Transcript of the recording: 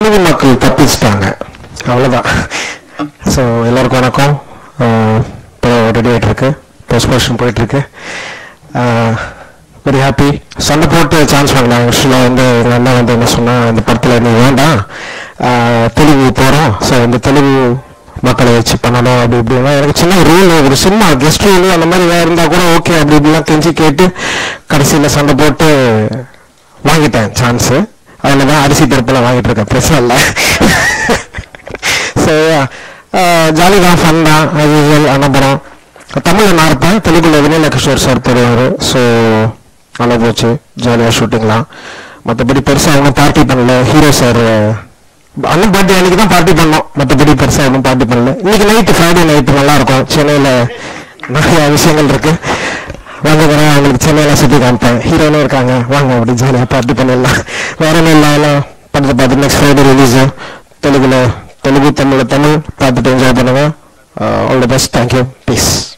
நீதி மக்கள் தப்பிச்சிட்டாங்க அவ்வளோதான் ஸோ எல்லாருக்கும் வணக்கம் இப்போ ரெடி ஆகிட்டு இருக்கு போஸ்ட் ப்ரொடக்ஷன் போயிட்டு இருக்கு வெரி ஹாப்பி சண்டை போட்டு சான்ஸ் வாங்கினாங்க ஆக்சுவலாக வந்து எங்கள் அண்ணா வந்து என்ன சொன்னால் இந்த படத்தில் நீ வேண்டாம் ஆஹ் தெலுங்கு போகிறோம் ஸோ இந்த தெலுங்கு மக்களை வச்சு பண்ணணும் அப்படி இப்படின்னா எனக்கு சின்ன ரூல் ஒரு சின்ன கெஸ்ட் ரூல் அந்த மாதிரி வேறு இருந்தால் கூட ஓகே அப்படி இப்படிலாம் கெஞ்சி கேட்டு கடைசியில் சண்டை போட்டு வாங்கிட்டேன் சான்ஸு அதில் தான் அரிசி பருப்பெல்லாம் வாங்கிட்டு இருக்கேன் பிரச்சனை இல்லை ஸோ ஜாலி தான் ஃபன் தான் அது அனுப்புகிறோம் தமிழில் நான் இருப்பேன் தெலுங்குல வினயல கிஷோர் சார் தெரியாரு ஸோ நல்லா போச்சு ஜாலியாக ஷூட்டிங்லாம் மற்றபடி பெருசாக ஒன்றும் பார்ட்டி பண்ணல ஹீரோ சார் அண்ணன் பார்ட்டி அன்னைக்கு தான் பார்ட்டி பண்ணோம் மற்றபடி பெருசாக ஒன்றும் பார்ட்டி பண்ணல இன்னைக்கு நைட்டு ஃப்ரைடே நைட்டு நல்லா இருக்கும் சென்னையில் நிறைய விஷயங்கள் இருக்கு வாங்க வரேன் அவங்களுக்கு சென்னையெல்லாம் சுற்றி காமிப்பேன் ஹீரோனும் இருக்காங்க வாங்க அப்படி ஜாலியாக பார்ட்டி பண்ணிடலாம் வேற ஒன்றும் இல்லாமல் படத்தை பார்த்து நெக்ஸ்ட் ஃப்ரைடே ரிலீஸு தெலுங்குல தெலுங்கு தமிழ் தமிழ் பார்த்துட்டு என்ஜாய் பண்ணுங்க all the best thank you piece